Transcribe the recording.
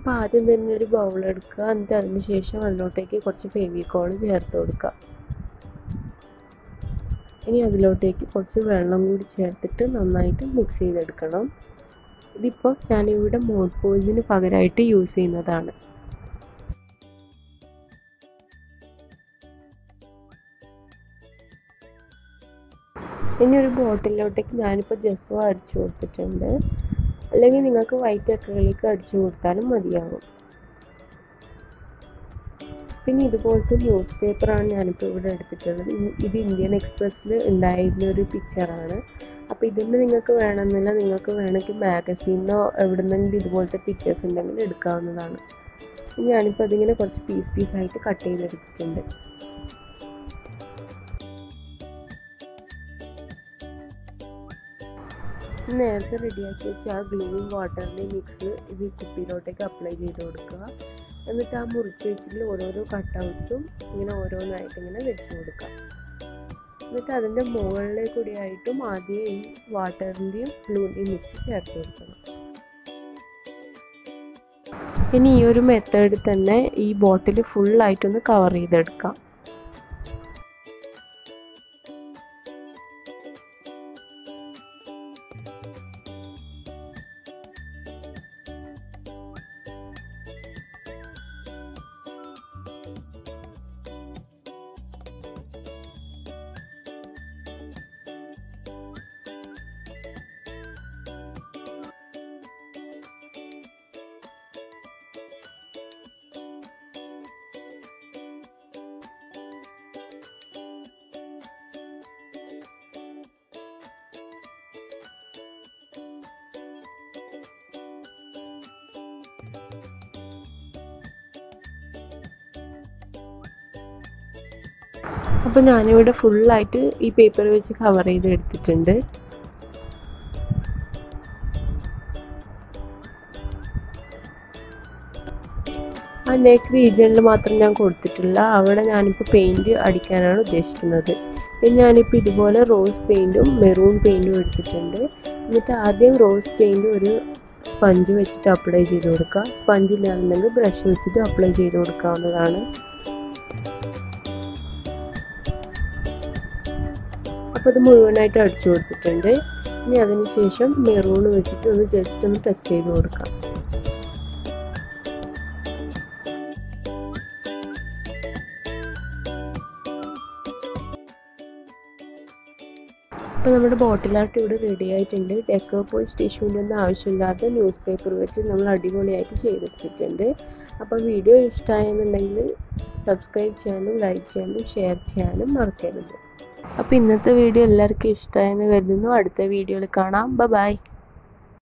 അപ്പോൾ ആദ്യം തന്നെ ഒരു ബൗൾ എടുക്കുക എന്നിട്ട് അതിന് ശേഷം അതിലോട്ടേക്ക് കുറച്ച് ഫെവിക്കോൾ ചേർത്ത് കൊടുക്കുക ഇനി അതിലോട്ടേക്ക് കുറച്ച് വെള്ളം കൂടി ചേർത്തിട്ട് നന്നായിട്ട് മിക്സ് ചെയ്തെടുക്കണം ഇതിപ്പോൾ ഞാനിവിടെ മോഡ് പോയിസിന് പകരമായിട്ട് യൂസ് ചെയ്യുന്നതാണ് ഇനി ഒരു ബോട്ടിലോട്ടേക്ക് ഞാനിപ്പോൾ ജസ്വ അടിച്ചു കൊടുത്തിട്ടുണ്ട് അല്ലെങ്കിൽ നിങ്ങൾക്ക് വൈറ്റ് അക്രലിക്ക് അടിച്ചു കൊടുത്താലും മതിയാകും പിന്നെ ഇതുപോലത്തെ ന്യൂസ് പേപ്പറാണ് ഞാനിപ്പോൾ ഇവിടെ എടുത്തിട്ടുള്ളത് ഇത് ഇന്ത്യൻ എക്സ്പ്രസ്സിൽ ഉണ്ടായിരുന്ന ഒരു പിക്ചറാണ് അപ്പോൾ ഇതിൻ്റെ നിങ്ങൾക്ക് വേണമെന്നില്ല നിങ്ങൾക്ക് വേണമെങ്കിൽ മാഗസീനോ എവിടെ നിന്നെങ്കിലും ഇതുപോലത്തെ പിക്ചേഴ്സ് ഉണ്ടെങ്കിൽ എടുക്കാവുന്നതാണ് ഞാനിപ്പോൾ അതിങ്ങനെ കുറച്ച് പീസ് പീസായിട്ട് കട്ട് ചെയ്തെടുത്തിട്ടുണ്ട് നേരത്തെ റെഡിയാക്കി വെച്ച ആ ഗ്ലൂവും വാട്ടറിൻ്റെ മിക്സ് ഇത് ഈ കുപ്പിയിലോട്ടേക്ക് അപ്ലൈ ചെയ്ത് കൊടുക്കുക എന്നിട്ട് ആ മുറിച്ച് വെച്ചിട്ട് ഓരോരോ കട്ടൗട്ട്സും ഇങ്ങനെ ഓരോന്നായിട്ട് ഇങ്ങനെ വെച്ച് കൊടുക്കുക എന്നിട്ട് അതിൻ്റെ മുകളിലേക്ക് കൂടിയായിട്ടും ആദ്യം ഈ വാട്ടറിൻ്റെയും ഗ്ലൂവിൻ്റെയും മിക്സ് ചേർത്ത് കൊടുക്കണം ഇനി ഈ ഒരു മെത്തേഡിൽ തന്നെ ഈ ബോട്ടിൽ ഫുള്ളായിട്ടൊന്ന് കവർ ചെയ്തെടുക്കാം അപ്പോൾ ഞാനിവിടെ ഫുള്ളായിട്ട് ഈ പേപ്പർ വെച്ച് കവർ ചെയ്ത് എടുത്തിട്ടുണ്ട് ആ നെക്ക് റീജിയനിൽ മാത്രം ഞാൻ കൊടുത്തിട്ടില്ല അവിടെ ഞാനിപ്പോൾ പെയിൻറ് അടിക്കാനാണ് ഉദ്ദേശിക്കുന്നത് പിന്നെ ഞാനിപ്പോൾ ഇതുപോലെ റോസ് പെയിൻറ്റും മെറൂൺ പെയിൻറ്റും എടുത്തിട്ടുണ്ട് എന്നിട്ട് ആദ്യം റോസ് പെയിൻറ് ഒരു സ്പഞ്ച് വെച്ചിട്ട് അപ്ലൈ ചെയ്ത് കൊടുക്കുക സ്പഞ്ച് ഇല്ലാന്നുണ്ടെങ്കിൽ ബ്രഷ് വെച്ചിട്ട് അപ്ലൈ ചെയ്ത് കൊടുക്കാവുന്നതാണ് അപ്പോൾ ഇത് മുഴുവനായിട്ട് അടിച്ചു കൊടുത്തിട്ടുണ്ട് ഇനി അതിന് ശേഷം മെറൂൺ വെച്ചിട്ട് ഒന്ന് ജസ്റ്റ് ഒന്ന് ടച്ച് ചെയ്ത് കൊടുക്കാം അപ്പോൾ നമ്മുടെ ബോട്ടിൽ ആർട്ട് ഇവിടെ റെഡി ആയിട്ടുണ്ട് ഡെക്കോപോയിസ് ടിഷ്യൂവിൻ്റെ ഒന്നും ആവശ്യമില്ലാതെ ന്യൂസ് പേപ്പർ വെച്ച് നമ്മൾ അടിപൊളിയായിട്ട് ചെയ്തെടുത്തിട്ടുണ്ട് അപ്പോൾ വീഡിയോ ഇഷ്ടമായെന്നുണ്ടെങ്കിൽ സബ്സ്ക്രൈബ് ചെയ്യാനും ലൈക്ക് ചെയ്യാനും ഷെയർ ചെയ്യാനും മറക്കരുത് അപ്പോൾ ഇന്നത്തെ വീഡിയോ എല്ലാവർക്കും ഇഷ്ടമായെന്ന് കരുതുന്നു അടുത്ത വീഡിയോയിൽ കാണാം ബൈ